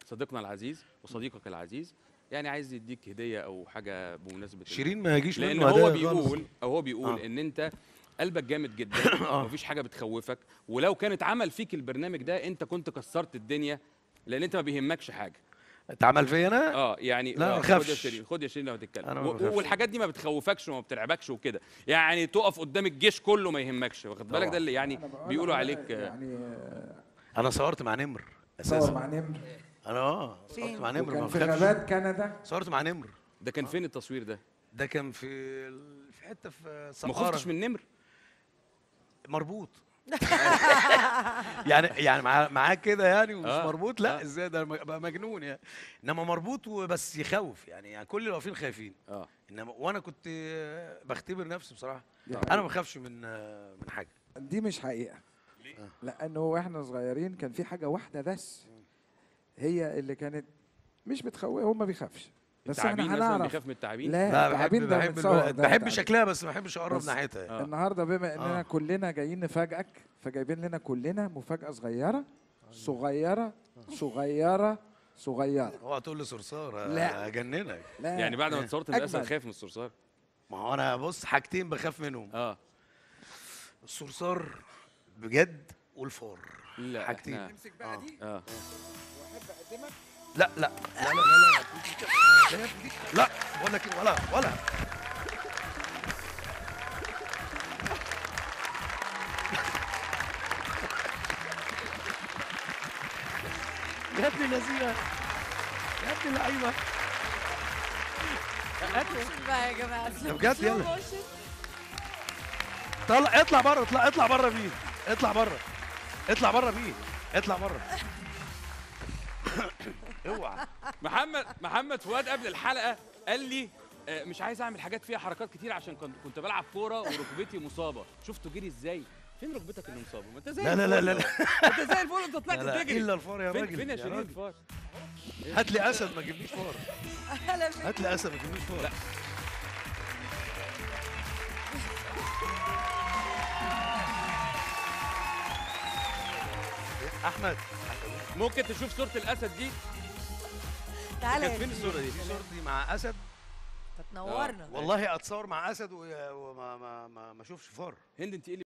صديقنا العزيز وصديقك العزيز يعني عايز يديك هديه او حاجه بمناسبه شيرين ما يجيش لان منه هو هدايا خالص. بيقول او هو بيقول آه. ان انت قلبك جامد جدا آه. ومفيش حاجه بتخوفك ولو كانت عمل فيك البرنامج ده انت كنت كسرت الدنيا لان انت ما بيهمكش حاجه اتعمل فيا انا اه يعني لا، ما آه، خد يا بخافش. شيرين خد يا شيرين لو هتتكلم أنا ما و- بخافش. والحاجات دي ما بتخوفكش وما بترعبكش وكده يعني تقف قدام الجيش كله ما يهمكش واخد بالك طبعا. ده اللي يعني أنا بقول بيقولوا لك عليك آه، يعني آه، انا صورت مع نمر صور اساسا مع نمر انا اه صورت فين؟ مع نمر ما وكان في بخافش غابات كندا صورت مع نمر ده كان فين التصوير ده ده كان في ال- في حته في ما سقاره خفتش من نمر مربوط يعني يعني معاه معاه كده يعني ومش آه، مربوط لا آه. ازاي ده م- بقى مجنون يعني انما مربوط وبس يخوف يعني يعني كل اللي واقفين خايفين اه انما وانا كنت آه، بختبر نفسي بصراحه دي انا ما بخافش من آه، من حاجه دي مش حقيقه لانه واحنا صغيرين كان في حاجه واحده بس هي اللي كانت مش بتخوف هو ما بيخافش بس التعابين احنا مثلا هنعرف بيخاف من التعابين لا لا بحب التعابين ده بحب متصور الولد- ده بحب بتاع- شكلها بس ما بحبش اقرب بس- ناحيتها يعني. آه. النهارده بما اننا آه. كلنا جايين نفاجئك فجايبين لنا كلنا مفاجاه صغيره صغيره صغيره صغيره اوعى تقول لي صرصار لا. اجننك لا يعني بعد ما اتصورت من الاسد أجمل. خايف من الصرصار ما هو انا بص حاجتين بخاف منهم اه الصرصار بجد والفار لا حاجتين إحنا- امسك بقى دي اه واحب اقدمك لا لا لا لا لا لا لا لا بقول لك إيه، ولا ولا يا ابن اللذينه يا ابن اللعيبه موشن بقى يا جماعه ده بجد سلو يلا. موشن. طلع اطلع بره اطلع اطلع بره بيه اطلع بره اطلع بره بيه اطلع بره اوعى محمد محمد فؤاد قبل الحلقه قال لي آه، مش عايز اعمل حاجات فيها حركات كتير عشان كنت كنت بلعب كوره وركبتي مصابه شفتوا جري ازاي فين ركبتك اللي مصابه ما انت زي لا لا لا الفل. لا انت زي الفل انت طلعت لا لا تجري الا الفار يا فين راجل فين يا شيرين راجل. الفار هات لي اسد ما تجيبليش فار أهلا بك. هات لي اسد ما تجيبليش فار احمد ممكن تشوف صوره الاسد دي تعالى كانت يا فين الصوره دي في صورتي مع اسد تنورنا والله اتصور مع اسد و- وما ما ما ما اشوفش فار هند انت ايه اللي